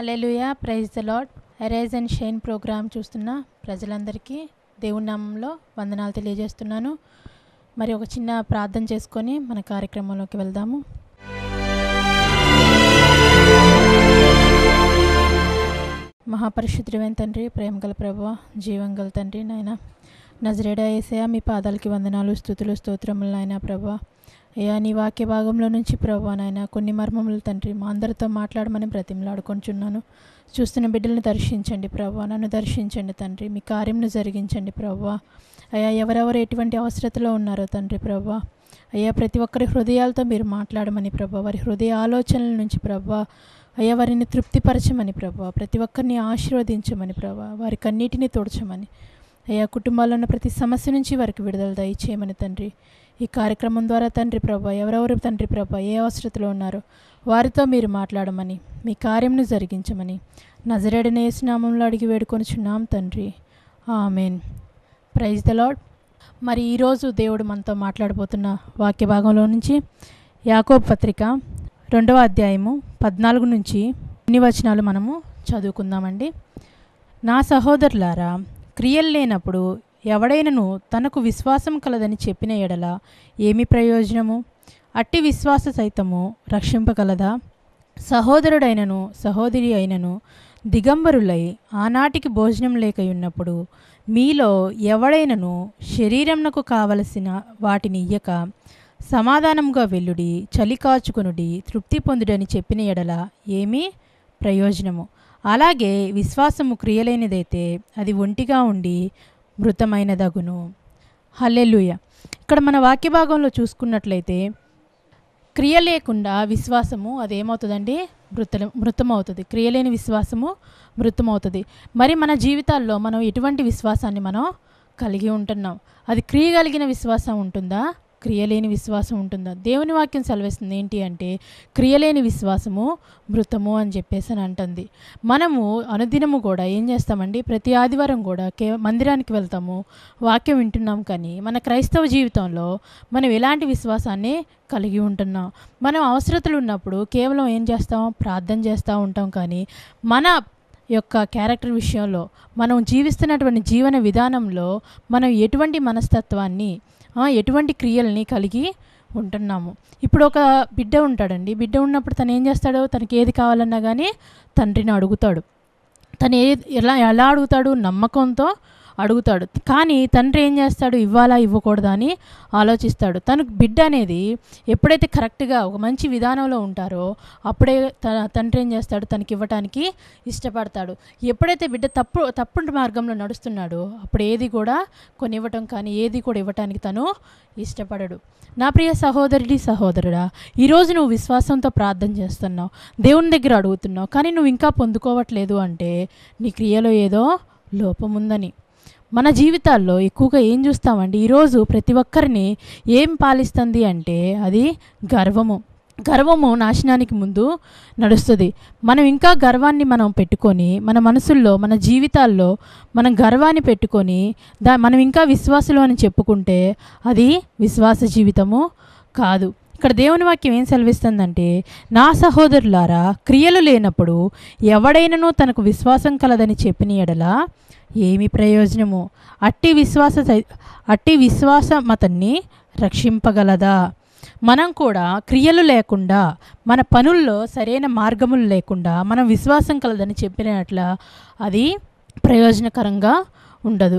hallelujah praise the lord arise and shine programme చూస్తున్న ప్రజలందరికీ దేవుని నామంలో వందనాలు తెలియజేస్తున్నాను మరి ఒక చిన్న ప్రార్థన చేసుకొని మన కార్యక్రమంలోకి వెళ్దాము మహాపరిశుద్ధుడైన తండ్రి ప్రేమ గల ప్రభు జీవం గల తండ్రి నాయన నజరేడా ఏసయా మీ పాదాలకి వందనాలు స్థుతులు స్తోత్రములు నాయన ప్రభా అయ్యా నీ వాక్య భాగంలో నుంచి ప్రభా నాయన కొన్ని మర్మములు తండ్రి మా అందరితో మాట్లాడమని బ్రతిమలాడుకొంచున్నాను చూస్తున్న బిడ్డలను దర్శించండి ప్రభా నన్ను దర్శించండి తండ్రి మీ కార్యంను జరిగించండి ప్రభా అయ్యా ఎవరెవరు ఎటువంటి అవసరతలో ఉన్నారో తండ్రి ప్రభా అయ్యా ప్రతి ఒక్కరి హృదయాలతో మీరు మాట్లాడమని ప్రభా వారి హృదయ ఆలోచనల నుంచి ప్రభా అయ్యా వారిని తృప్తిపరచమని ప్రభా ప్రతి ఒక్కరిని ఆశీర్వదించమని ప్రభా వారి కన్నీటిని తోడ్చమని అయ్యా కుటుంబాల్లో ఉన్న ప్రతి సమస్య నుంచి వారికి విడుదల దయచేయమని తండ్రి ఈ కార్యక్రమం ద్వారా తండ్రి ప్రభా ఎవరెవరు తండ్రి ప్రభా ఏ అవసరతలో ఉన్నారో వారితో మీరు మాట్లాడమని మీ కార్యంను జరిగించమని నజరేడని ఏసునామంలో అడిగి వేడుకొనిచున్నాం తండ్రి ఆమెన్ ప్రైజ్ ద లాడ్ మరి ఈరోజు దేవుడు మనతో మాట్లాడబోతున్న వాక్య భాగంలో నుంచి యాకోబ్ పత్రిక రెండవ అధ్యాయము పద్నాలుగు నుంచి ఎన్ని వచనాలు మనము చదువుకుందామండి నా సహోదరులారా క్రియలు లేనప్పుడు ఎవడైనను తనకు విశ్వాసం కలదని చెప్పిన ఎడల ఏమి ప్రయోజనము అట్టి విశ్వాస సైతము రక్షింపగలదా సహోదరుడైనను సహోదరి అయినను దిగంబరులై ఆనాటికి భోజనం లేకయున్నప్పుడు మీలో ఎవడైనను శరీరంనకు కావలసిన వాటిని ఇయ్యక సమాధానముగా వెల్లుడి చలి కాచుకొనుడి తృప్తి పొందుడని చెప్పిన ఎడల ఏమీ ప్రయోజనము అలాగే విశ్వాసము క్రియలేనిదైతే అది ఒంటిగా ఉండి మృతమైనదగును హల్లెలూయ ఇక్కడ మన వాక్య భాగంలో చూసుకున్నట్లయితే క్రియ లేకుండా విశ్వాసము అదేమవుతుందండి మృత మృతమవుతుంది క్రియలేని విశ్వాసము మృతమవుతుంది మరి మన జీవితాల్లో మనం ఎటువంటి విశ్వాసాన్ని మనం కలిగి ఉంటున్నాం అది క్రియ కలిగిన విశ్వాసం ఉంటుందా క్రియలేని విశ్వాసం ఉంటుందా దేవుని వాక్యం సెలవిస్తుంది ఏంటి అంటే క్రియలేని విశ్వాసము మృతము అని చెప్పేసి అని అంటుంది మనము అనుదినము కూడా ఏం చేస్తామండి ప్రతి ఆదివారం కూడా కే మందిరానికి వెళ్తాము వాక్యం వింటున్నాం కానీ మన క్రైస్తవ జీవితంలో మనం ఎలాంటి విశ్వాసాన్ని కలిగి ఉంటున్నాం మనం అవసరతలు ఉన్నప్పుడు కేవలం ఏం చేస్తాం ప్రార్థన చేస్తూ ఉంటాం కానీ మన యొక్క క్యారెక్టర్ విషయంలో మనం జీవిస్తున్నటువంటి జీవన విధానంలో మనం ఎటువంటి మనస్తత్వాన్ని ఎటువంటి క్రియల్ని కలిగి ఉంటున్నాము ఇప్పుడు ఒక బిడ్డ ఉంటాడండి బిడ్డ ఉన్నప్పుడు తను ఏం చేస్తాడో తనకి ఏది కావాలన్నా కానీ తండ్రిని అడుగుతాడు తను ఏ ఎలా ఎలా అడుగుతాడు నమ్మకంతో అడుగుతాడు కానీ తండ్రి ఏం చేస్తాడు ఇవ్వాలా ఇవ్వకూడదా అని ఆలోచిస్తాడు తనకు బిడ్డ అనేది ఎప్పుడైతే కరెక్ట్గా ఒక మంచి విధానంలో ఉంటారో అప్పుడే తన తండ్రి ఏం చేస్తాడు తనకి ఇవ్వటానికి ఇష్టపడతాడు ఎప్పుడైతే బిడ్డ తప్పు తప్పుడు మార్గంలో నడుస్తున్నాడో అప్పుడు ఏది కూడా కొన్ని ఇవ్వటం కానీ ఏది కూడా ఇవ్వటానికి తను ఇష్టపడడు నా ప్రియ సహోదరుడి సహోదరుడా ఈరోజు నువ్వు విశ్వాసంతో ప్రార్థన చేస్తున్నావు దేవుని దగ్గర అడుగుతున్నావు కానీ నువ్వు ఇంకా పొందుకోవట్లేదు అంటే నీ క్రియలో ఏదో లోపం ఉందని మన జీవితాల్లో ఎక్కువగా ఏం చూస్తామండి ఈరోజు ప్రతి ఒక్కరిని ఏం పాలిస్తుంది అంటే అది గర్వము గర్వము నాశనానికి ముందు నడుస్తుంది మనం ఇంకా గర్వాన్ని మనం పెట్టుకొని మన మనసుల్లో మన జీవితాల్లో మనం గర్వాన్ని పెట్టుకొని దా మనం ఇంకా విశ్వాసులు అని చెప్పుకుంటే అది విశ్వాస జీవితము కాదు ఇక్కడ దేవుని వాక్యం ఏం సెలవిస్తుందంటే నా సహోదరులారా క్రియలు లేనప్పుడు ఎవడైనను తనకు విశ్వాసం కలదని చెప్పిన ఎడల ఏమి ప్రయోజనము అట్టి విశ్వాస అట్టి విశ్వాసం అతన్ని రక్షింపగలదా మనం కూడా క్రియలు లేకుండా మన పనుల్లో సరైన మార్గములు లేకుండా మనం విశ్వాసం కలదని చెప్పినట్ల అది ప్రయోజనకరంగా ఉండదు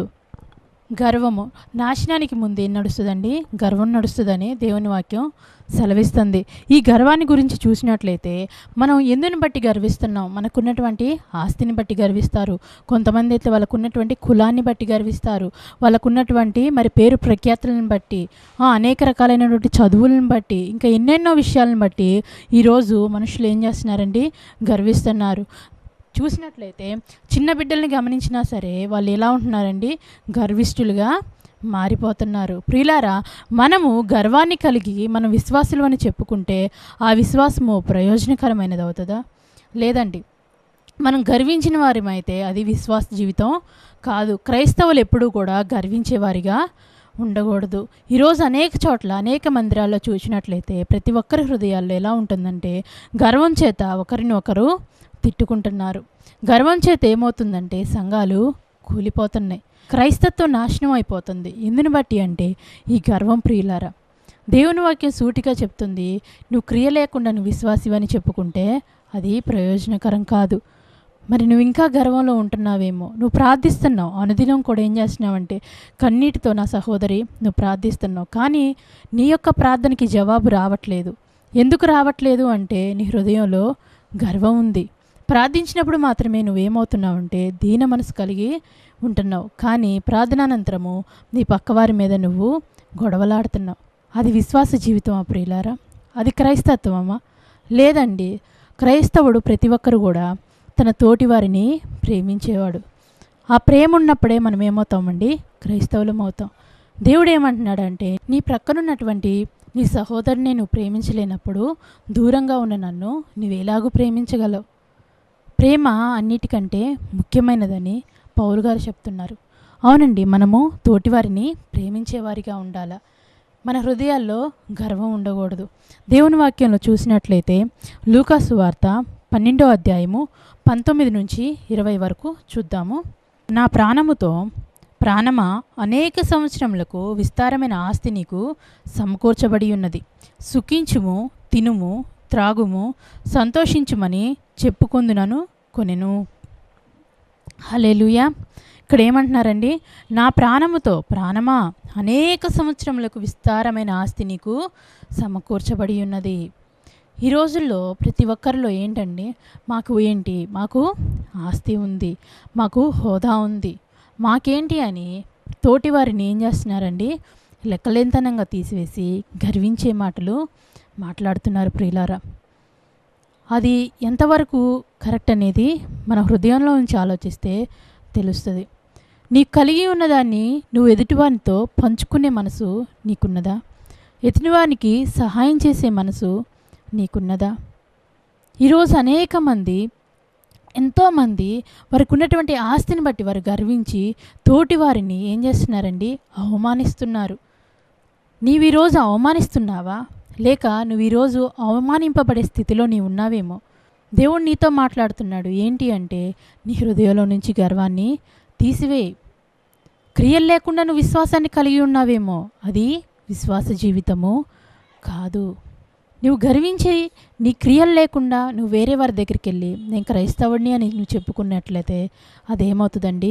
గర్వము నాశనానికి ముందు ఏం నడుస్తుందండి గర్వం నడుస్తుందని దేవుని వాక్యం సెలవిస్తుంది ఈ గర్వాన్ని గురించి చూసినట్లయితే మనం ఎందుని బట్టి గర్విస్తున్నాం మనకున్నటువంటి ఆస్తిని బట్టి గర్విస్తారు కొంతమంది అయితే వాళ్ళకున్నటువంటి కులాన్ని బట్టి గర్విస్తారు వాళ్ళకున్నటువంటి మరి పేరు ప్రఖ్యాతులను బట్టి అనేక రకాలైనటువంటి చదువులను బట్టి ఇంకా ఎన్నెన్నో విషయాలను బట్టి ఈరోజు మనుషులు ఏం చేస్తున్నారండి గర్విస్తున్నారు చూసినట్లయితే చిన్న బిడ్డల్ని గమనించినా సరే వాళ్ళు ఎలా ఉంటున్నారండి గర్విష్ఠులుగా మారిపోతున్నారు ప్రియులారా మనము గర్వాన్ని కలిగి మనం విశ్వాసులు అని చెప్పుకుంటే ఆ విశ్వాసము ప్రయోజనకరమైనది అవుతుందా లేదండి మనం గర్వించిన వారిమైతే అది విశ్వాస జీవితం కాదు క్రైస్తవులు ఎప్పుడూ కూడా గర్వించేవారిగా ఉండకూడదు ఈరోజు అనేక చోట్ల అనేక మందిరాల్లో చూసినట్లయితే ప్రతి ఒక్కరి హృదయాల్లో ఎలా ఉంటుందంటే గర్వం చేత ఒకరిని ఒకరు తిట్టుకుంటున్నారు గర్వం చేత ఏమవుతుందంటే సంఘాలు కూలిపోతున్నాయి క్రైస్తత్వం నాశనం అయిపోతుంది ఎందుని బట్టి అంటే ఈ గర్వం ప్రియులారా దేవుని వాక్యం సూటిగా చెప్తుంది నువ్వు క్రియ లేకుండా నువ్వు విశ్వాసివని చెప్పుకుంటే అది ప్రయోజనకరం కాదు మరి నువ్వు ఇంకా గర్వంలో ఉంటున్నావేమో నువ్వు ప్రార్థిస్తున్నావు అనుదినం కూడా ఏం చేస్తున్నావంటే కన్నీటితో నా సహోదరి నువ్వు ప్రార్థిస్తున్నావు కానీ నీ యొక్క ప్రార్థనకి జవాబు రావట్లేదు ఎందుకు రావట్లేదు అంటే నీ హృదయంలో గర్వం ఉంది ప్రార్థించినప్పుడు మాత్రమే నువ్వేమవుతున్నావంటే దీన మనసు కలిగి ఉంటున్నావు కానీ ప్రార్థనానంతరము నీ పక్కవారి మీద నువ్వు గొడవలాడుతున్నావు అది విశ్వాస జీవితం ప్రియులారా అది క్రైస్తత్వమా లేదండి క్రైస్తవుడు ప్రతి ఒక్కరు కూడా తన తోటి వారిని ప్రేమించేవాడు ఆ ప్రేమ ఉన్నప్పుడే మనం ఏమవుతామండి క్రైస్తవులం అవుతాం దేవుడు ఏమంటున్నాడంటే నీ ప్రక్కనున్నటువంటి నీ సహోదరుని నువ్వు ప్రేమించలేనప్పుడు దూరంగా ఉన్న నన్ను నువ్వేలాగూ ప్రేమించగలవు ప్రేమ అన్నిటికంటే ముఖ్యమైనదని పౌలు గారు చెప్తున్నారు అవునండి మనము తోటివారిని ప్రేమించేవారిగా ఉండాలా మన హృదయాల్లో గర్వం ఉండకూడదు దేవుని వాక్యంలో చూసినట్లయితే లూకాసు వార్త పన్నెండో అధ్యాయము పంతొమ్మిది నుంచి ఇరవై వరకు చూద్దాము నా ప్రాణముతో ప్రాణమా అనేక సంవత్సరములకు విస్తారమైన ఆస్తి నీకు సమకూర్చబడి ఉన్నది సుఖించుము తినుము త్రాగుము సంతోషించుమని చెప్పుకుందునను కొనెను హలేలుయా ఇక్కడ ఏమంటున్నారండి నా ప్రాణముతో ప్రాణమా అనేక సంవత్సరములకు విస్తారమైన ఆస్తి నీకు సమకూర్చబడి ఉన్నది ఈ రోజుల్లో ప్రతి ఒక్కరిలో ఏంటండి మాకు ఏంటి మాకు ఆస్తి ఉంది మాకు హోదా ఉంది మాకేంటి అని తోటి వారిని ఏం చేస్తున్నారండి లెక్కలేంతనంగా తీసివేసి గర్వించే మాటలు మాట్లాడుతున్నారు ప్రియులారా అది ఎంతవరకు కరెక్ట్ అనేది మన హృదయంలో నుంచి ఆలోచిస్తే తెలుస్తుంది నీకు కలిగి ఉన్నదాన్ని నువ్వు ఎదుటివానితో పంచుకునే మనసు నీకున్నదా ఎదుటివానికి సహాయం చేసే మనసు నీకున్నదా ఈరోజు అనేక మంది ఎంతోమంది వారికి ఉన్నటువంటి ఆస్తిని బట్టి వారు గర్వించి తోటి వారిని ఏం చేస్తున్నారండి అవమానిస్తున్నారు నీవు ఈరోజు అవమానిస్తున్నావా లేక నువ్వు ఈరోజు అవమానింపబడే స్థితిలో నీవు ఉన్నావేమో దేవుడు నీతో మాట్లాడుతున్నాడు ఏంటి అంటే నీ హృదయంలో నుంచి గర్వాన్ని తీసివేయి క్రియలు లేకుండా నువ్వు విశ్వాసాన్ని కలిగి ఉన్నావేమో అది విశ్వాస జీవితము కాదు నువ్వు గర్వించి నీ క్రియలు లేకుండా నువ్వు వేరే వారి దగ్గరికి వెళ్ళి నేను క్రైస్తవుడిని అని నువ్వు చెప్పుకున్నట్లయితే అదేమవుతుందండి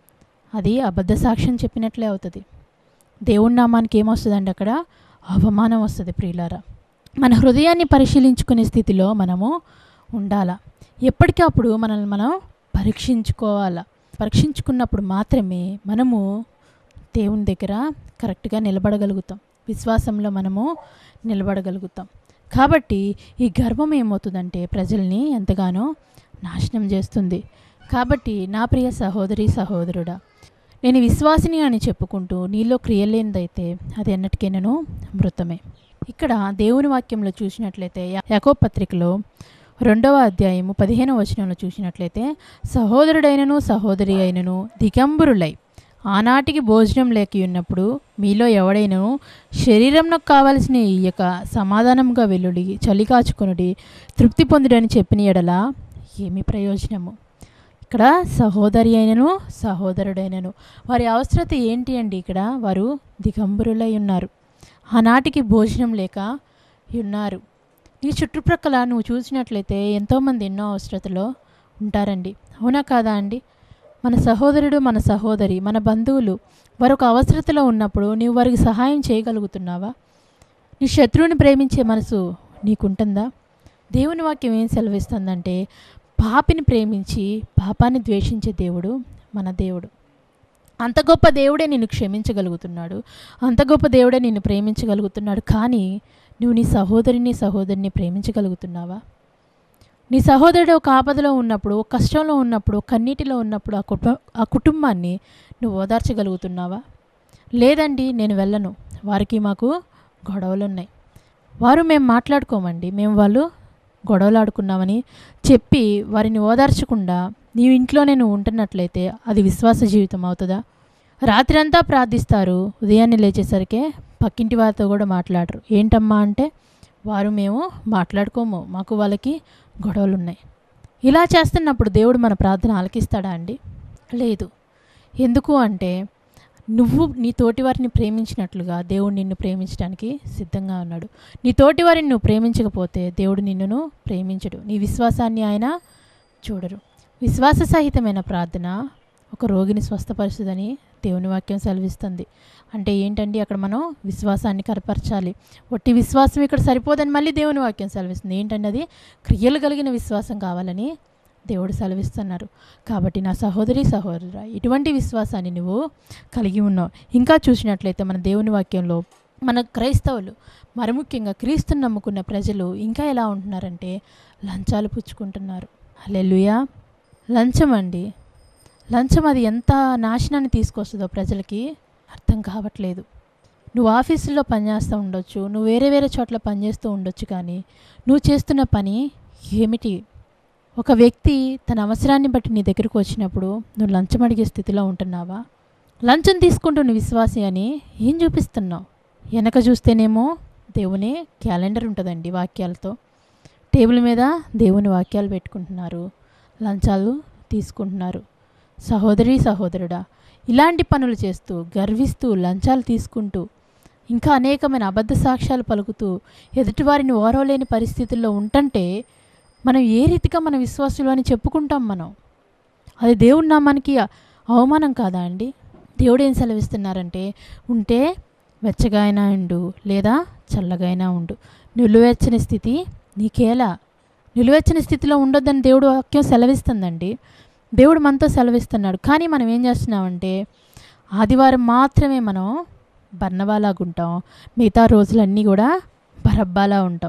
అది అబద్ధ సాక్ష్యం చెప్పినట్లే అవుతుంది దేవుడి నామానికి ఏమొస్తుందండి అక్కడ అవమానం వస్తుంది ప్రియులారా మన హృదయాన్ని పరిశీలించుకునే స్థితిలో మనము ఉండాలా ఎప్పటికప్పుడు మనల్ని మనం పరీక్షించుకోవాలా పరీక్షించుకున్నప్పుడు మాత్రమే మనము దేవుని దగ్గర కరెక్ట్గా నిలబడగలుగుతాం విశ్వాసంలో మనము నిలబడగలుగుతాం కాబట్టి ఈ గర్వం ఏమవుతుందంటే ప్రజల్ని ఎంతగానో నాశనం చేస్తుంది కాబట్టి నా ప్రియ సహోదరి సహోదరుడా నేను విశ్వాసిని అని చెప్పుకుంటూ నీలో క్రియలేనిదైతే అది ఎన్నటికైనాను మృతమే ఇక్కడ దేవుని వాక్యంలో చూసినట్లయితే యాకో పత్రికలో రెండవ అధ్యాయము పదిహేనవ వచనంలో చూసినట్లయితే సహోదరుడైనను సహోదరి అయినను దిగంబరులై ఆనాటికి భోజనం లేక ఉన్నప్పుడు మీలో ఎవడైనను శరీరంలో కావలసిన ఇయ్యక సమాధానంగా వెల్లుడి చలి కాచుకొనుడి తృప్తి పొందుడని చెప్పిన ఎడల ఏమి ప్రయోజనము ఇక్కడ సహోదరి అయినను సహోదరుడైనను వారి అవసరత ఏంటి అండి ఇక్కడ వారు దిగంబరులై ఉన్నారు ఆనాటికి భోజనం లేక ఉన్నారు నీ చుట్టుప్రక్కల నువ్వు చూసినట్లయితే ఎంతోమంది ఎన్నో అవసరతలో ఉంటారండి అవునా కాదా అండి మన సహోదరుడు మన సహోదరి మన బంధువులు వారొక అవసరతలో ఉన్నప్పుడు నీవు వారికి సహాయం చేయగలుగుతున్నావా నీ శత్రువుని ప్రేమించే మనసు నీకుంటుందా దేవుని వాక్యం ఏం సెలవిస్తుందంటే పాపిని ప్రేమించి పాపాన్ని ద్వేషించే దేవుడు మన దేవుడు అంత గొప్ప దేవుడే నిన్ను క్షమించగలుగుతున్నాడు అంత గొప్ప దేవుడే నిన్ను ప్రేమించగలుగుతున్నాడు కానీ నువ్వు నీ సహోదరిని సహోదరిని ప్రేమించగలుగుతున్నావా నీ సహోదరుడు ఒక ఆపదలో ఉన్నప్పుడు ఒక కష్టంలో ఉన్నప్పుడు ఒక కన్నీటిలో ఉన్నప్పుడు ఆ కుటుంబ ఆ కుటుంబాన్ని నువ్వు ఓదార్చగలుగుతున్నావా లేదండి నేను వెళ్ళను వారికి మాకు గొడవలు ఉన్నాయి వారు మేము మాట్లాడుకోమండి మేము వాళ్ళు గొడవలు ఆడుకున్నామని చెప్పి వారిని ఓదార్చకుండా నీ ఇంట్లోనే నువ్వు ఉంటున్నట్లయితే అది విశ్వాస జీవితం అవుతుందా రాత్రి అంతా ప్రార్థిస్తారు ఉదయాన్నే లేచేసరికి పక్కింటి వారితో కూడా మాట్లాడరు ఏంటమ్మా అంటే వారు మేము మాట్లాడుకోము మాకు వాళ్ళకి గొడవలు ఉన్నాయి ఇలా చేస్తున్నప్పుడు దేవుడు మన ప్రార్థన ఆలకిస్తాడా అండి లేదు ఎందుకు అంటే నువ్వు నీ తోటి వారిని ప్రేమించినట్లుగా దేవుడు నిన్ను ప్రేమించడానికి సిద్ధంగా ఉన్నాడు నీ తోటి వారిని నువ్వు ప్రేమించకపోతే దేవుడు నిన్నును ప్రేమించడు నీ విశ్వాసాన్ని ఆయన చూడరు విశ్వాస సహితమైన ప్రార్థన ఒక రోగిని స్వస్థపరుస్తుందని దేవుని వాక్యం సెలవిస్తుంది అంటే ఏంటండి అక్కడ మనం విశ్వాసాన్ని కనపరచాలి ఒట్టి విశ్వాసం ఇక్కడ సరిపోదని మళ్ళీ దేవుని వాక్యం సెలవిస్తుంది ఏంటండి అది క్రియలు కలిగిన విశ్వాసం కావాలని దేవుడు సెలవిస్తున్నారు కాబట్టి నా సహోదరి సహోదరు ఇటువంటి విశ్వాసాన్ని నువ్వు కలిగి ఉన్నావు ఇంకా చూసినట్లయితే మన దేవుని వాక్యంలో మన క్రైస్తవులు మరి ముఖ్యంగా క్రీస్తుని నమ్ముకున్న ప్రజలు ఇంకా ఎలా ఉంటున్నారంటే లంచాలు పుచ్చుకుంటున్నారు హల్లెలూయా లంచం అండి లంచం అది ఎంత నాశనాన్ని తీసుకొస్తుందో ప్రజలకి అర్థం కావట్లేదు నువ్వు ఆఫీసుల్లో పనిచేస్తూ ఉండొచ్చు నువ్వు వేరే వేరే చోట్ల పనిచేస్తూ ఉండొచ్చు కానీ నువ్వు చేస్తున్న పని ఏమిటి ఒక వ్యక్తి తన అవసరాన్ని బట్టి నీ దగ్గరకు వచ్చినప్పుడు నువ్వు లంచం అడిగే స్థితిలో ఉంటున్నావా లంచం తీసుకుంటున్న విశ్వాసి అని ఏం చూపిస్తున్నావు వెనక చూస్తేనేమో దేవుని క్యాలెండర్ ఉంటుందండి వాక్యాలతో టేబుల్ మీద దేవుని వాక్యాలు పెట్టుకుంటున్నారు లంచాలు తీసుకుంటున్నారు సహోదరి సహోదరుడా ఇలాంటి పనులు చేస్తూ గర్విస్తూ లంచాలు తీసుకుంటూ ఇంకా అనేకమైన అబద్ధ సాక్ష్యాలు పలుకుతూ ఎదుటివారిని ఓరవలేని పరిస్థితుల్లో ఉంటంటే మనం ఏ రీతిగా మన విశ్వాసులు అని చెప్పుకుంటాం మనం అది దేవుడి నామానికి అవమానం కాదా అండి దేవుడు ఏం సెలవిస్తున్నారంటే ఉంటే వెచ్చగా అయినా ఉండు లేదా చల్లగా అయినా ఉండు నిలువెచ్చని స్థితి నీకేలా నిలువెచ్చని స్థితిలో ఉండొద్దని దేవుడు వాక్యం సెలవిస్తుందండి దేవుడు మనతో సెలవిస్తున్నాడు కానీ మనం ఏం చేస్తున్నామంటే ఆదివారం మాత్రమే మనం బర్ణబాలాగా ఉంటాం మిగతా రోజులన్నీ కూడా బరబ్బాలా ఉంటాం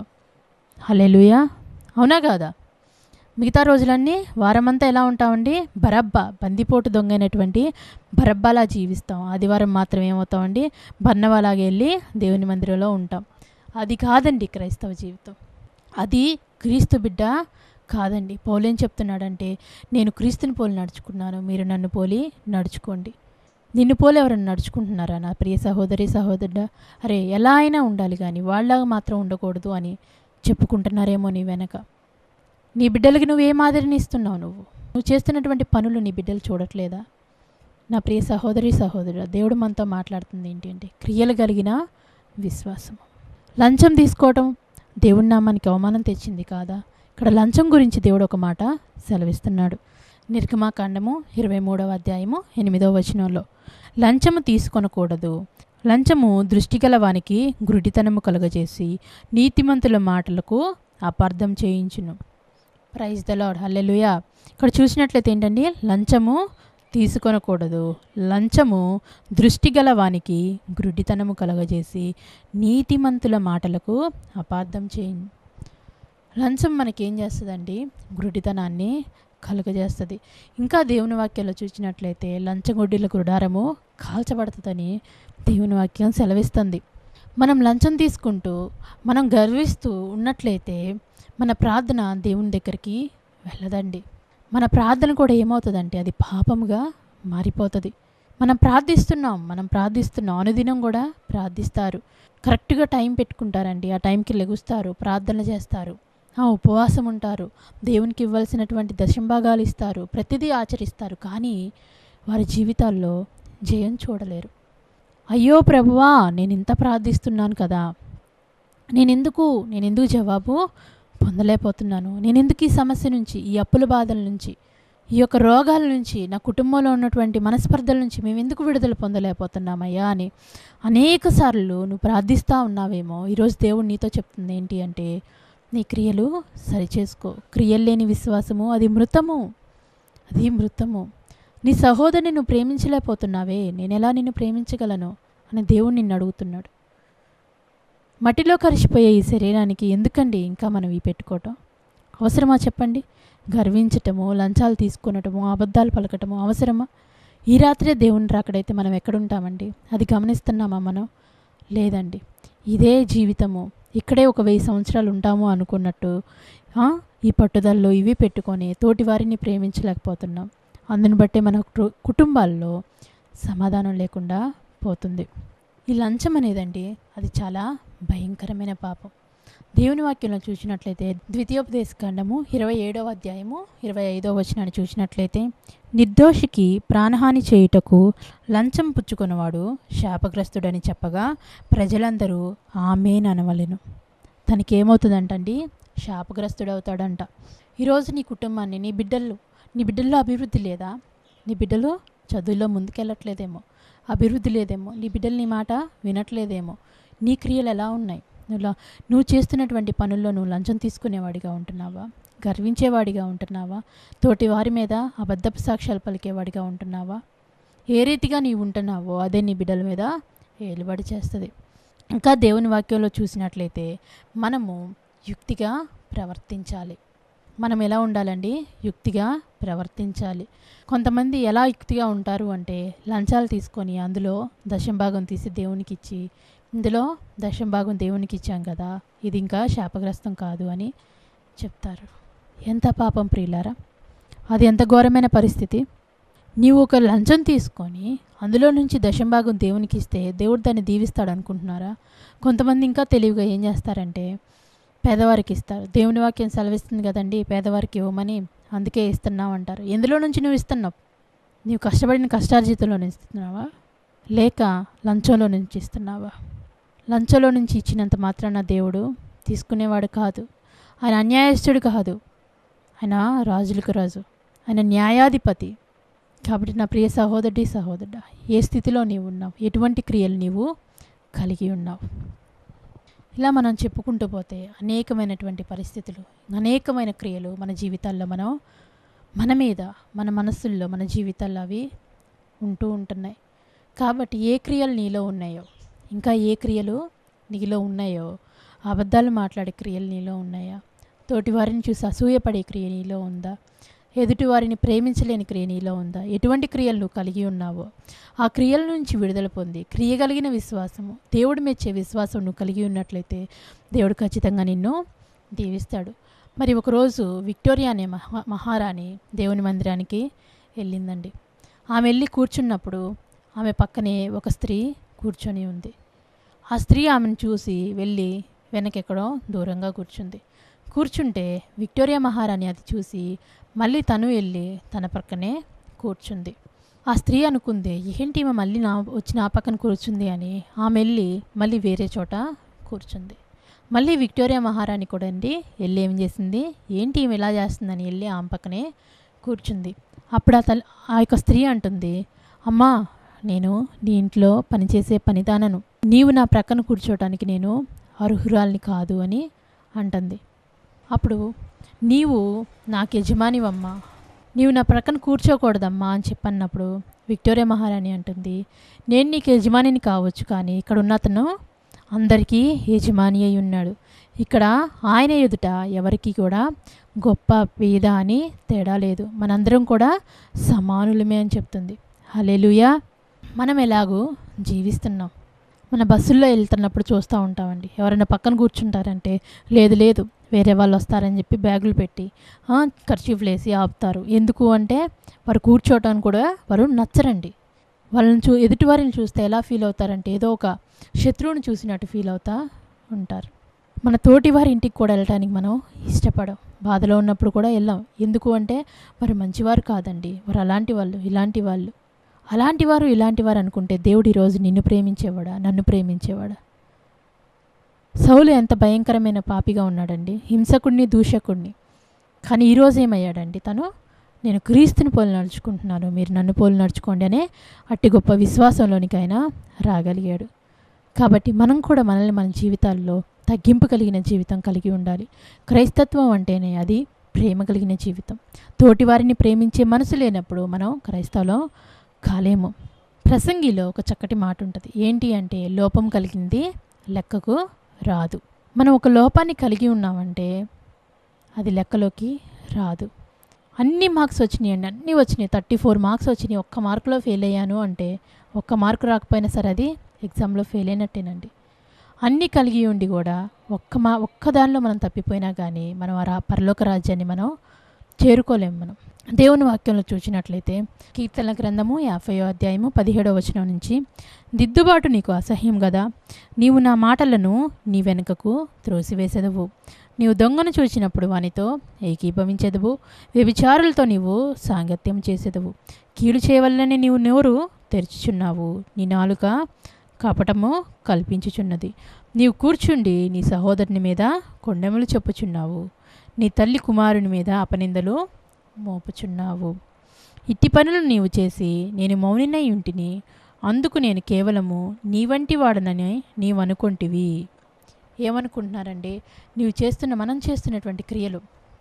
హలెలుయా అవునా కాదా మిగతా రోజులన్నీ వారమంతా ఎలా ఉంటామండి బరబ్బా బందిపోటు దొంగైనటువంటి బరబ్బాలా జీవిస్తాం ఆదివారం మాత్రం ఏమవుతామండి బర్ణవాలాగా వెళ్ళి దేవుని మందిరంలో ఉంటాం అది కాదండి క్రైస్తవ జీవితం అది క్రీస్తు బిడ్డ కాదండి పౌలేం చెప్తున్నాడంటే నేను క్రీస్తుని పోలి నడుచుకున్నాను మీరు నన్ను పోలి నడుచుకోండి నిన్ను పోలి ఎవరైనా నడుచుకుంటున్నారా నా ప్రియ సహోదరి సహోదరుడా అరే ఎలా అయినా ఉండాలి కానీ వాళ్ళలాగా మాత్రం ఉండకూడదు అని చెప్పుకుంటున్నారేమో నీ వెనక నీ బిడ్డలకి నువ్వు ఏ మాదిరిని ఇస్తున్నావు నువ్వు నువ్వు చేస్తున్నటువంటి పనులు నీ బిడ్డలు చూడట్లేదా నా ప్రియ సహోదరి సహోదరుడు దేవుడు మనతో మాట్లాడుతుంది ఏంటి అంటే క్రియలు కలిగిన విశ్వాసం లంచం తీసుకోవటం దేవుడి నామానికి అవమానం తెచ్చింది కాదా ఇక్కడ లంచం గురించి దేవుడు ఒక మాట సెలవిస్తున్నాడు నిర్గమాకాండము ఇరవై మూడవ అధ్యాయము ఎనిమిదవ వచనంలో లంచము తీసుకొనకూడదు లంచము దృష్టిగల వానికి గురుడితనము కలుగజేసి నీతిమంతుల మాటలకు అపార్థం చేయించును ప్రైజ్ ద లాడ్ హల్లెలూయా ఇక్కడ చూసినట్లయితే ఏంటండి లంచము తీసుకొనకూడదు లంచము దృష్టిగల వానికి గురుడితనము కలగజేసి నీతిమంతుల మాటలకు అపార్థం చేయి లంచం మనకేం చేస్తుందండి గురుడితనాన్ని కలుగజేస్తుంది ఇంకా దేవుని వాక్యంలో చూసినట్లయితే లంచగొడ్డిల గుడారము కాల్చబడుతుందని దేవుని వాక్యం సెలవిస్తుంది మనం లంచం తీసుకుంటూ మనం గర్విస్తూ ఉన్నట్లయితే మన ప్రార్థన దేవుని దగ్గరికి వెళ్ళదండి మన ప్రార్థన కూడా ఏమవుతుందంటే అది పాపముగా మారిపోతుంది మనం ప్రార్థిస్తున్నాం మనం ప్రార్థిస్తున్నాం అనుదినం కూడా ప్రార్థిస్తారు కరెక్ట్గా టైం పెట్టుకుంటారండి ఆ టైంకి లెగుస్తారు ప్రార్థన చేస్తారు ఆ ఉపవాసం ఉంటారు దేవునికి ఇవ్వాల్సినటువంటి దశంభాగాలు ఇస్తారు ప్రతిదీ ఆచరిస్తారు కానీ వారి జీవితాల్లో జయం చూడలేరు అయ్యో ప్రభువా నేను ఇంత ప్రార్థిస్తున్నాను కదా నేనెందుకు నేనెందుకు జవాబు పొందలేకపోతున్నాను నేనెందుకు ఈ సమస్య నుంచి ఈ అప్పుల బాధల నుంచి ఈ యొక్క రోగాల నుంచి నా కుటుంబంలో ఉన్నటువంటి మనస్పర్ధల నుంచి మేము ఎందుకు విడుదల పొందలేకపోతున్నామయ్యా అని అనేక సార్లు నువ్వు ప్రార్థిస్తూ ఉన్నావేమో ఈరోజు దేవుడు నీతో చెప్తుంది ఏంటి అంటే నీ క్రియలు సరిచేసుకో క్రియలు లేని విశ్వాసము అది మృతము అది మృతము నీ సహోదరిని నువ్వు ప్రేమించలేకపోతున్నావే నేను ఎలా నిన్ను ప్రేమించగలను అని దేవుడు నిన్ను అడుగుతున్నాడు మట్టిలో కలిసిపోయే ఈ శరీరానికి ఎందుకండి ఇంకా మనం ఈ పెట్టుకోవటం అవసరమా చెప్పండి గర్వించటము లంచాలు తీసుకునటము అబద్ధాలు పలకటము అవసరమా ఈ రాత్రే దేవుని రాకడైతే మనం ఎక్కడుంటామండి అది గమనిస్తున్నామా మనం లేదండి ఇదే జీవితము ఇక్కడే ఒక వెయ్యి సంవత్సరాలు ఉంటాము అనుకున్నట్టు ఆ, ఈ పట్టుదలలో ఇవి పెట్టుకొని తోటి వారిని ప్రేమించలేకపోతున్నాం అందుని బట్టే మన కు- కుటుంబాల్లో సమాధానం లేకుండా పోతుంది ఈ లంచం అనేదండి అది చాలా భయంకరమైన పాపం దేవుని వాక్యంలో చూసినట్లయితే ద్వితీయోపదేశ ఖండము ఇరవై ఏడవ అధ్యాయము ఇరవై ఐదవ వచనాన్ని చూసినట్లయితే నిర్దోషికి ప్రాణహాని చేయుటకు లంచం పుచ్చుకున్నవాడు శాపగ్రస్తుడని చెప్పగా ప్రజలందరూ ఆమెన్ అనవలెను తనకేమవుతుందంటండి శాపగ్రస్తుడవుతాడంట ఈరోజు నీ కుటుంబాన్ని నీ బిడ్డలు నీ బిడ్డల్లో అభివృద్ధి లేదా నీ బిడ్డలు చదువుల్లో ముందుకెళ్ళట్లేదేమో అభివృద్ధి లేదేమో నీ బిడ్డలు నీ మాట వినట్లేదేమో నీ క్రియలు ఎలా ఉన్నాయి నువ్వు ల- నువ్వు చేస్తున్నటువంటి పనుల్లో నువ్వు లంచం తీసుకునేవాడిగా ఉంటున్నావా గర్వించేవాడిగా ఉంటున్నావా తోటి వారి మీద అబద్ధపు సాక్ష్యాలు పలికేవాడిగా ఉంటున్నావా ఏ రీతిగా నీవు ఉంటున్నావో అదే నీ బిడ్డల మీద ఏలుబడి చేస్తుంది ఇంకా దేవుని వాక్యంలో చూసినట్లయితే మనము యుక్తిగా ప్రవర్తించాలి మనం ఎలా ఉండాలండి యుక్తిగా ప్రవర్తించాలి కొంతమంది ఎలా యుక్తిగా ఉంటారు అంటే లంచాలు తీసుకొని అందులో దశంభాగం తీసి దేవునికి ఇచ్చి ఇందులో దశంభాగం దేవునికి ఇచ్చాం కదా ఇది ఇంకా శాపగ్రస్తం కాదు అని చెప్తారు ఎంత పాపం ప్రియులారా అది ఎంత ఘోరమైన పరిస్థితి నీవు ఒక లంచం తీసుకొని అందులో నుంచి దశంభాగం దేవునికి ఇస్తే దేవుడు దాన్ని దీవిస్తాడు అనుకుంటున్నారా కొంతమంది ఇంకా తెలివిగా ఏం చేస్తారంటే పేదవారికి ఇస్తారు దేవుని వాక్యం సెలవిస్తుంది కదండి పేదవారికి ఇవ్వమని అందుకే ఇస్తున్నావు అంటారు ఎందులో నుంచి నువ్వు ఇస్తున్నావు నీవు కష్టపడిన కష్టార్జితంలో నుంచి ఇస్తున్నావా లేక లంచంలో నుంచి ఇస్తున్నావా లంచంలో నుంచి ఇచ్చినంత మాత్రాన దేవుడు తీసుకునేవాడు కాదు ఆయన అన్యాయస్తుడు కాదు ఆయన రాజులకు రాజు ఆయన న్యాయాధిపతి కాబట్టి నా ప్రియ సహోదరుడి సహోదరుడా ఏ స్థితిలో నీవు ఉన్నావు ఎటువంటి క్రియలు నీవు కలిగి ఉన్నావు ఇలా మనం చెప్పుకుంటూ పోతే అనేకమైనటువంటి పరిస్థితులు అనేకమైన క్రియలు మన జీవితాల్లో మనం మన మీద మన మనస్సుల్లో మన జీవితాల్లో అవి ఉంటూ ఉంటున్నాయి కాబట్టి ఏ క్రియలు నీలో ఉన్నాయో ఇంకా ఏ క్రియలు నీలో ఉన్నాయో అబద్ధాలు మాట్లాడే క్రియలు నీలో ఉన్నాయా తోటి వారిని చూసి అసూయపడే క్రియ నీలో ఉందా ఎదుటి వారిని ప్రేమించలేని క్రియ నీలో ఉందా ఎటువంటి క్రియలు నువ్వు కలిగి ఉన్నావో ఆ క్రియల నుంచి విడుదల పొంది క్రియ కలిగిన విశ్వాసము దేవుడు మెచ్చే విశ్వాసం నువ్వు కలిగి ఉన్నట్లయితే దేవుడు ఖచ్చితంగా నిన్ను దీవిస్తాడు మరి ఒకరోజు విక్టోరియా అనే మహా మహారాణి దేవుని మందిరానికి వెళ్ళిందండి ఆమె వెళ్ళి కూర్చున్నప్పుడు ఆమె పక్కనే ఒక స్త్రీ కూర్చొని ఉంది ఆ స్త్రీ ఆమెను చూసి వెళ్ళి వెనకెక్కడో దూరంగా కూర్చుంది కూర్చుంటే విక్టోరియా మహారాణి అది చూసి మళ్ళీ తను వెళ్ళి తన పక్కనే కూర్చుంది ఆ స్త్రీ అనుకుంది ఏంటి ఈమె మళ్ళీ నా వచ్చి నా పక్కన కూర్చుంది అని ఆమె వెళ్ళి మళ్ళీ వేరే చోట కూర్చుంది మళ్ళీ విక్టోరియా మహారాణి కూడా అండి వెళ్ళి ఏం చేసింది ఏంటి ఈమె ఇలా చేస్తుందని వెళ్ళి ఆమె పక్కనే కూర్చుంది అప్పుడు ఆ తల్ ఆ యొక్క స్త్రీ అంటుంది అమ్మా నేను నీ ఇంట్లో పనిచేసే పనిదానను నీవు నా ప్రక్కన కూర్చోవటానికి నేను అర్హురాల్ని కాదు అని అంటుంది అప్పుడు నీవు నాకు యజమానివమ్మా నీవు నా ప్రక్కన కూర్చోకూడదమ్మా అని చెప్పన్నప్పుడు విక్టోరియా మహారాణి అంటుంది నేను నీకు యజమానిని కావచ్చు కానీ ఇక్కడ ఉన్న అతను అందరికీ యజమాని అయి ఉన్నాడు ఇక్కడ ఆయన ఎదుట ఎవరికి కూడా గొప్ప పేద అని తేడా లేదు మనందరం కూడా సమానులమే అని చెప్తుంది హలెలుయా మనం ఎలాగూ జీవిస్తున్నాం మన బస్సుల్లో వెళ్తున్నప్పుడు చూస్తూ ఉంటామండి ఎవరైనా పక్కన కూర్చుంటారంటే లేదు లేదు వేరే వాళ్ళు వస్తారని చెప్పి బ్యాగులు పెట్టి ఖర్చీఫ్లు వేసి ఆపుతారు ఎందుకు అంటే వారు కూర్చోవటానికి కూడా వారు నచ్చరండి వాళ్ళని చూ ఎదుటి వారిని చూస్తే ఎలా ఫీల్ అవుతారంటే ఏదో ఒక శత్రువుని చూసినట్టు ఫీల్ అవుతా ఉంటారు మన తోటి వారి ఇంటికి కూడా వెళ్ళటానికి మనం ఇష్టపడం బాధలో ఉన్నప్పుడు కూడా వెళ్ళాం ఎందుకు అంటే వారు మంచివారు కాదండి వారు అలాంటి వాళ్ళు ఇలాంటి వాళ్ళు అలాంటి వారు ఇలాంటి వారు అనుకుంటే దేవుడు ఈరోజు నిన్ను ప్రేమించేవాడా నన్ను ప్రేమించేవాడా సౌలు ఎంత భయంకరమైన పాపిగా ఉన్నాడండి హింసకుడిని దూషకుడిని కానీ ఈరోజు ఏమయ్యాడండి తను నేను క్రీస్తుని పోలు నడుచుకుంటున్నాను మీరు నన్ను పోలు నడుచుకోండి అనే అట్టి గొప్ప విశ్వాసంలోనికి ఆయన రాగలిగాడు కాబట్టి మనం కూడా మనల్ని మన జీవితాల్లో తగ్గింపు కలిగిన జీవితం కలిగి ఉండాలి క్రైస్తత్వం అంటేనే అది ప్రేమ కలిగిన జీవితం తోటివారిని ప్రేమించే మనసు లేనప్పుడు మనం క్రైస్తవులో కాలేము ప్రసంగిలో ఒక చక్కటి మాట ఉంటుంది ఏంటి అంటే లోపం కలిగింది లెక్కకు రాదు మనం ఒక లోపాన్ని కలిగి ఉన్నామంటే అది లెక్కలోకి రాదు అన్ని మార్క్స్ వచ్చినాయండి అన్నీ వచ్చినాయి థర్టీ ఫోర్ మార్క్స్ వచ్చినాయి ఒక్క మార్కులో ఫెయిల్ అయ్యాను అంటే ఒక్క మార్కు రాకపోయినా సరే అది ఎగ్జామ్లో ఫెయిల్ అయినట్టేనండి అన్నీ కలిగి ఉండి కూడా ఒక్క మా ఒక్క దానిలో మనం తప్పిపోయినా కానీ మనం ఆ రా పరలోక రాజ్యాన్ని మనం చేరుకోలేము మనం దేవుని వాక్యంలో చూసినట్లయితే కీర్తన గ్రంథము యాభైయో అధ్యాయము పదిహేడవ వచనం నుంచి దిద్దుబాటు నీకు అసహ్యం కదా నీవు నా మాటలను నీ వెనుకకు త్రోసివేసెదవు నీవు దొంగను చూచినప్పుడు వానితో ఏకీభవించెదవు వ్యభిచారులతో నీవు సాంగత్యం చేసేదవు కీడు చేయవలనని నీవు నోరు తెరుచుచున్నావు నీ నాలుక కపటము కల్పించుచున్నది నీవు కూర్చుండి నీ సహోదరుని మీద కొండెములు చెప్పుచున్నావు నీ తల్లి కుమారుని మీద అపనిందలు మోపుచున్నావు ఇట్టి పనులు నీవు చేసి నేను మౌనినై ఉంటిని అందుకు నేను కేవలము నీ వంటి వాడనని నీవు అనుకుంటివి ఏమనుకుంటున్నారండి నీవు చేస్తున్న మనం చేస్తున్నటువంటి క్రియలు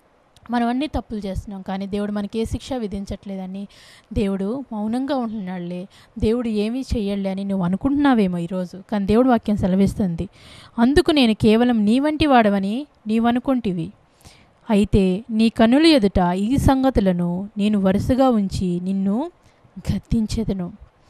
మనం అన్ని తప్పులు చేస్తున్నాం కానీ దేవుడు మనకి ఏ శిక్ష విధించట్లేదని దేవుడు మౌనంగా ఉంటున్నాడులే దేవుడు ఏమీ చెయ్యలే అని నువ్వు అనుకుంటున్నావేమో ఈరోజు కానీ దేవుడు వాక్యం సెలవిస్తుంది అందుకు నేను కేవలం నీ వంటి వాడవని నీవు అనుకుంటివి అయితే నీ కనుల ఎదుట ఈ సంగతులను నేను వరుసగా ఉంచి నిన్ను గద్దించెదను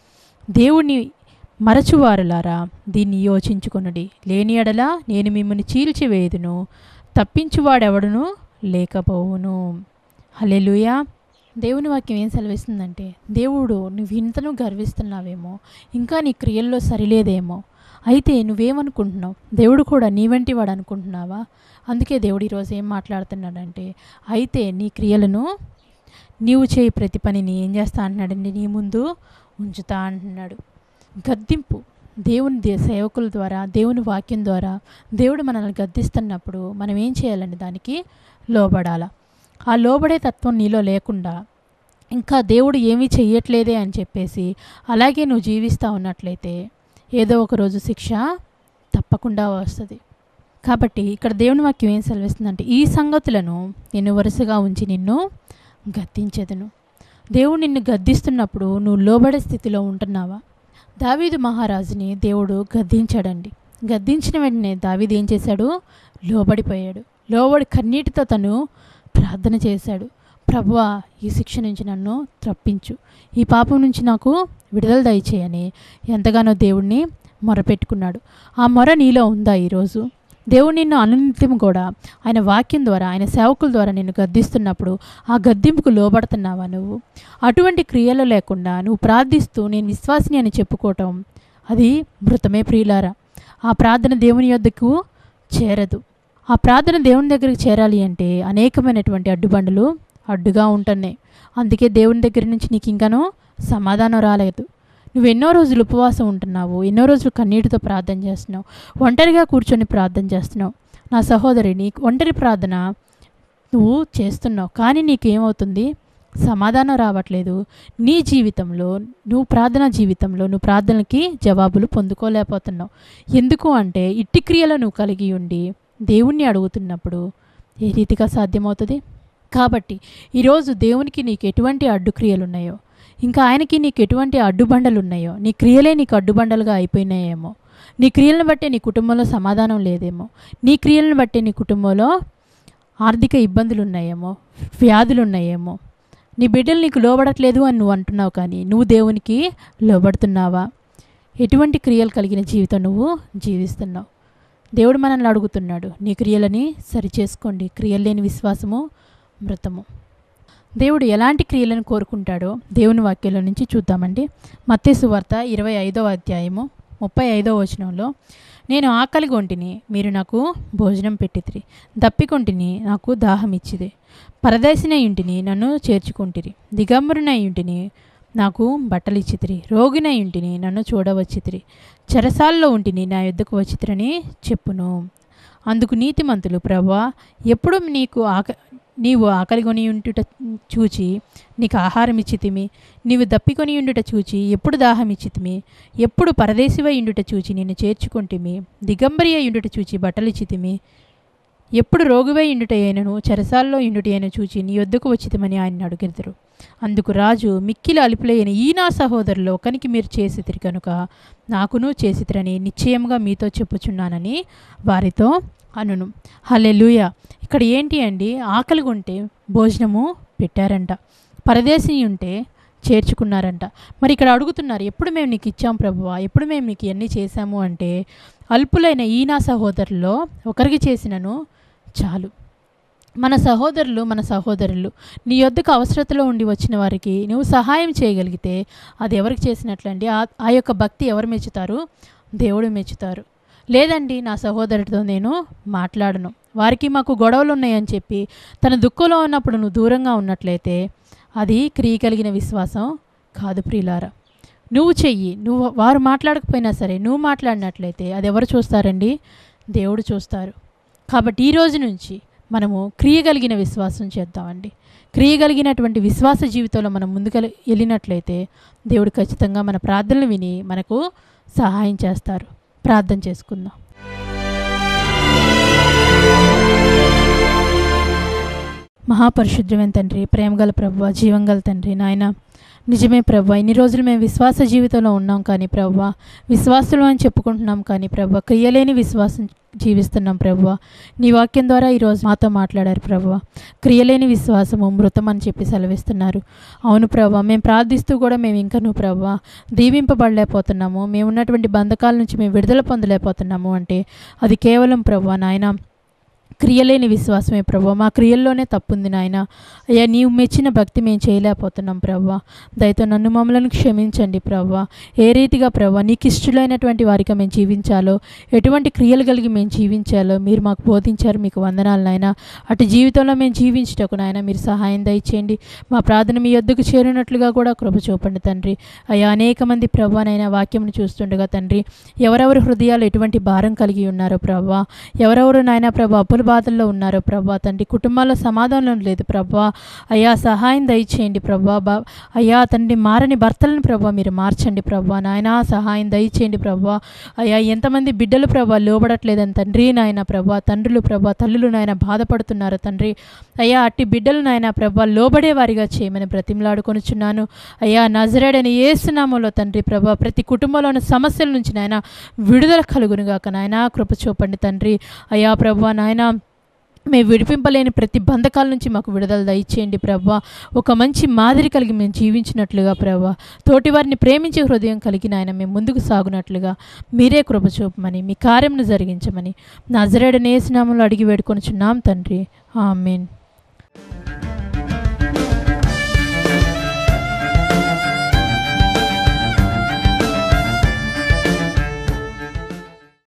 దేవుని మరచువారులారా దీన్ని యోచించుకొనుడి లేని ఎడల నేను మిమ్మల్ని చీల్చివేయుదును తప్పించువాడెవడును లేకపోవును హలెలుయా దేవుని వాక్యం ఏం సెలవిస్తుందంటే దేవుడు నువ్వు ఇంతను గర్విస్తున్నావేమో ఇంకా నీ క్రియల్లో సరిలేదేమో అయితే నువ్వేమనుకుంటున్నావు దేవుడు కూడా నీ వంటి వాడు అనుకుంటున్నావా అందుకే దేవుడు ఈరోజు ఏం మాట్లాడుతున్నాడంటే అయితే నీ క్రియలను నీవు చేయి ప్రతి పనిని ఏం చేస్తా అంటున్నాడండి నీ ముందు ఉంచుతా అంటున్నాడు గద్దింపు దేవుని దే సేవకుల ద్వారా దేవుని వాక్యం ద్వారా దేవుడు మనల్ని గద్దిస్తున్నప్పుడు మనం ఏం చేయాలండి దానికి లోబడాల ఆ లోబడే తత్వం నీలో లేకుండా ఇంకా దేవుడు ఏమీ చెయ్యట్లేదే అని చెప్పేసి అలాగే నువ్వు జీవిస్తూ ఉన్నట్లయితే ఏదో ఒక రోజు శిక్ష తప్పకుండా వస్తుంది కాబట్టి ఇక్కడ దేవుని వాక్యం ఏం సెలవిస్తుందంటే ఈ సంగతులను నేను వరుసగా ఉంచి నిన్ను గద్దించెదను దేవుడు నిన్ను గద్దిస్తున్నప్పుడు నువ్వు లోబడే స్థితిలో ఉంటున్నావా దావీదు మహారాజుని దేవుడు గద్దించాడండి గద్దించిన వెంటనే దావీదు ఏం చేశాడు లోబడిపోయాడు లోబడి కన్నీటితో తను ప్రార్థన చేశాడు ప్రభువా ఈ శిక్ష నుంచి నన్ను తప్పించు ఈ పాపం నుంచి నాకు విడుదల దయచేయని ఎంతగానో దేవుణ్ణి మొరపెట్టుకున్నాడు ఆ మొర నీలో ఉందా ఈరోజు దేవుడు నిన్ను అనునిత్యం కూడా ఆయన వాక్యం ద్వారా ఆయన సేవకుల ద్వారా నిన్ను గద్దిస్తున్నప్పుడు ఆ గద్దింపుకు లోబడుతున్నావా నువ్వు అటువంటి క్రియలు లేకుండా నువ్వు ప్రార్థిస్తూ నేను విశ్వాసిని అని చెప్పుకోవటం అది మృతమే ప్రియులారా ఆ ప్రార్థన దేవుని యొద్దకు చేరదు ఆ ప్రార్థన దేవుని దగ్గరికి చేరాలి అంటే అనేకమైనటువంటి అడ్డుబండలు అడ్డుగా ఉంటున్నాయి అందుకే దేవుని దగ్గర నుంచి నీకు ఇంకానూ సమాధానం రాలేదు నువ్వు ఎన్నో రోజులు ఉపవాసం ఉంటున్నావు ఎన్నో రోజులు కన్నీటితో ప్రార్థన చేస్తున్నావు ఒంటరిగా కూర్చొని ప్రార్థన చేస్తున్నావు నా సహోదరి నీకు ఒంటరి ప్రార్థన నువ్వు చేస్తున్నావు కానీ నీకేమవుతుంది సమాధానం రావట్లేదు నీ జీవితంలో నువ్వు ప్రార్థన జీవితంలో నువ్వు ప్రార్థనకి జవాబులు పొందుకోలేకపోతున్నావు ఎందుకు అంటే ఇట్టి క్రియలు నువ్వు కలిగి ఉండి దేవుణ్ణి అడుగుతున్నప్పుడు ఏ రీతిగా సాధ్యమవుతుంది కాబట్టి ఈరోజు దేవునికి నీకు ఎటువంటి అడ్డుక్రియలు ఉన్నాయో ఇంకా ఆయనకి నీకు ఎటువంటి అడ్డుబండలు ఉన్నాయో నీ క్రియలే నీకు అడ్డుబండలుగా అయిపోయినాయేమో నీ క్రియలను బట్టే నీ కుటుంబంలో సమాధానం లేదేమో నీ క్రియలను బట్టే నీ కుటుంబంలో ఆర్థిక ఇబ్బందులు ఉన్నాయేమో వ్యాధులు ఉన్నాయేమో నీ బిడ్డలు నీకు లోబడట్లేదు అని నువ్వు అంటున్నావు కానీ నువ్వు దేవునికి లోబడుతున్నావా ఎటువంటి క్రియలు కలిగిన జీవితం నువ్వు జీవిస్తున్నావు దేవుడు మనల్ని అడుగుతున్నాడు నీ క్రియలని సరిచేసుకోండి క్రియలు లేని విశ్వాసము మృతము దేవుడు ఎలాంటి క్రియలను కోరుకుంటాడో దేవుని వాక్యంలో నుంచి చూద్దామండి మత్తేసు వార్త ఇరవై ఐదవ అధ్యాయము ముప్పై ఐదవ వచనంలో నేను ఆకలి కొంటిని మీరు నాకు భోజనం పెట్టితిరి దప్పికొంటిని నాకు దాహం ఇచ్చిది పరదేశినై ఇంటిని నన్ను చేర్చుకుంటిరి దిగంబరునై ఇంటిని నాకు బట్టలు ఇచ్చితిరి రోగినై ఇంటిని నన్ను చూడవచ్చితిరి చెరసాల్లో ఉంటిని నా యుద్ధకు వచ్చితిరని చెప్పును అందుకు నీతిమంతులు ప్రభా ఎప్పుడు నీకు ఆక నీవు ఆకలి కొని ఉండుట చూచి నీకు ఆహారం ఇచ్చితిమి నీవు దప్పికొని ఉండుట చూచి ఎప్పుడు దాహం ఇచ్చితిమి ఎప్పుడు పరదేశివై ఉండుట చూచి నిన్ను చేర్చుకుంటిమి దిగంబరి అయి ఉండుట చూచి బట్టలు ఇచ్చితిమి ఎప్పుడు రోగివై ఇండుట అయినను చెరసాల్లో ఇండుట అయిన చూచి నీ వద్దకు వచ్చితమని ఆయన అడుగుతారు అందుకు రాజు మిక్కిలి అలుపులైన ఈ నా సహోదరులు ఒకనికి మీరు చేసితిరి కనుక నాకును చేసితిరని నిశ్చయముగా మీతో చెప్పుచున్నానని వారితో అనును హలెలుయ ఇక్కడ ఏంటి అండి ఆకలి ఉంటే భోజనము పెట్టారంట పరదేశీ ఉంటే చేర్చుకున్నారంట మరి ఇక్కడ అడుగుతున్నారు ఎప్పుడు మేము నీకు ఇచ్చాం ప్రభువా ఎప్పుడు మేము నీకు ఇవన్నీ చేశాము అంటే అల్పులైన ఈ నా సహోదరుల్లో ఒకరికి చేసినను చాలు మన సహోదరులు మన సహోదరులు నీ యొద్దకు అవసరతలో ఉండి వచ్చిన వారికి నువ్వు సహాయం చేయగలిగితే అది ఎవరికి చేసినట్లండి ఆ ఆ యొక్క భక్తి ఎవరు మెచ్చుతారు దేవుడు మెచ్చుతారు లేదండి నా సహోదరుడితో నేను మాట్లాడను వారికి మాకు గొడవలు ఉన్నాయని చెప్పి తన దుఃఖంలో ఉన్నప్పుడు నువ్వు దూరంగా ఉన్నట్లయితే అది క్రియ కలిగిన విశ్వాసం కాదు ప్రియులారా నువ్వు చెయ్యి నువ్వు వారు మాట్లాడకపోయినా సరే నువ్వు మాట్లాడినట్లయితే అది ఎవరు చూస్తారండి దేవుడు చూస్తారు కాబట్టి ఈ రోజు నుంచి మనము క్రియ కలిగిన విశ్వాసం చేద్దామండి క్రియ కలిగినటువంటి విశ్వాస జీవితంలో మనం ముందుకు వెళ్ళినట్లయితే దేవుడు ఖచ్చితంగా మన ప్రార్థనలు విని మనకు సహాయం చేస్తారు ప్రార్థన చేసుకుందాం మహాపరిశుద్రమైన తండ్రి ప్రేమగల ప్రభు జీవంగల తండ్రి నాయన నిజమే ప్రభు ఇన్ని రోజులు మేము విశ్వాస జీవితంలో ఉన్నాం కానీ ప్రభు విశ్వాసులు అని చెప్పుకుంటున్నాం కానీ ప్రభు క్రియలేని విశ్వాసం జీవిస్తున్నాం ప్రభు నీ వాక్యం ద్వారా ఈరోజు మాతో మాట్లాడారు ప్రభు క్రియలేని విశ్వాసము మృతం అని చెప్పి సెలవిస్తున్నారు అవును ప్రభు మేము ప్రార్థిస్తూ కూడా మేము ఇంకా నువ్వు ప్రభు దీవింపబడలేకపోతున్నాము మేము ఉన్నటువంటి బంధకాల నుంచి మేము విడుదల పొందలేకపోతున్నాము అంటే అది కేవలం ప్రభు నాయన క్రియలేని విశ్వాసమే ప్రభు మా క్రియల్లోనే తప్పుంది నాయన అయ్యా నీవు మెచ్చిన భక్తి మేము చేయలేకపోతున్నాం ప్రభు దయతో నన్ను మమ్మలను క్షమించండి ప్రభు ఏ రీతిగా ప్రభు నీకు ఇష్టలైనటువంటి వారిగా మేము జీవించాలో ఎటువంటి క్రియలు కలిగి మేము జీవించాలో మీరు మాకు బోధించారు మీకు వందనాలు నాయన అటు జీవితంలో మేము జీవించటకు నాయన మీరు సహాయం దయచేయండి మా ప్రార్థన మీ యొద్దకు చేరినట్లుగా కూడా కృప చూపండి తండ్రి అయ్యా అనేక మంది ప్రభానైనా వాక్యంను చూస్తుండగా తండ్రి ఎవరెవరు హృదయాలు ఎటువంటి భారం కలిగి ఉన్నారో ప్రభా ఎవరెవరు నాయన ప్రభా అప్పుల బాధల్లో ఉన్నారో ప్రభా తండ్రి కుటుంబాల్లో సమాధానం లేదు ప్రభా అయ్యా సహాయం దయచేయండి ప్రభా బా అయ్యా తండ్రి మారని భర్తలను ప్రభా మీరు మార్చండి ప్రభా నాయన సహాయం దయచేయండి ప్రభా అయ్యా ఎంతమంది బిడ్డలు ప్రభా లోబడట్లేదని తండ్రి నాయన ప్రభా తండ్రులు ప్రభా తల్లులు నాయన బాధపడుతున్నారు తండ్రి అయ్యా అట్టి బిడ్డలు నాయన ప్రభా లోబడే వారిగా చేయమని బ్రతిమలాడుకొనుచున్నాను అయ్యా నజరేడని ఏసునామంలో తండ్రి ప్రభా ప్రతి కుటుంబంలోని సమస్యల నుంచి నాయన విడుదల కలుగునుగాక నాయన కృప చూపండి తండ్రి అయ్యా ప్రభా నాయన మేము విడిపింపలేని ప్రతి బంధకాల నుంచి మాకు విడుదల దయచేయండి ప్రభా ఒక మంచి మాదిరి కలిగి మేము జీవించినట్లుగా ప్రభా తోటి వారిని ప్రేమించే హృదయం కలిగిన ఆయన మేము ముందుకు సాగునట్లుగా మీరే కృప చూపమని మీ కార్యంను జరిగించమని నజరేడనేసినామంలో అడిగి వేడుకొనిచున్నాం తండ్రి ఆమెన్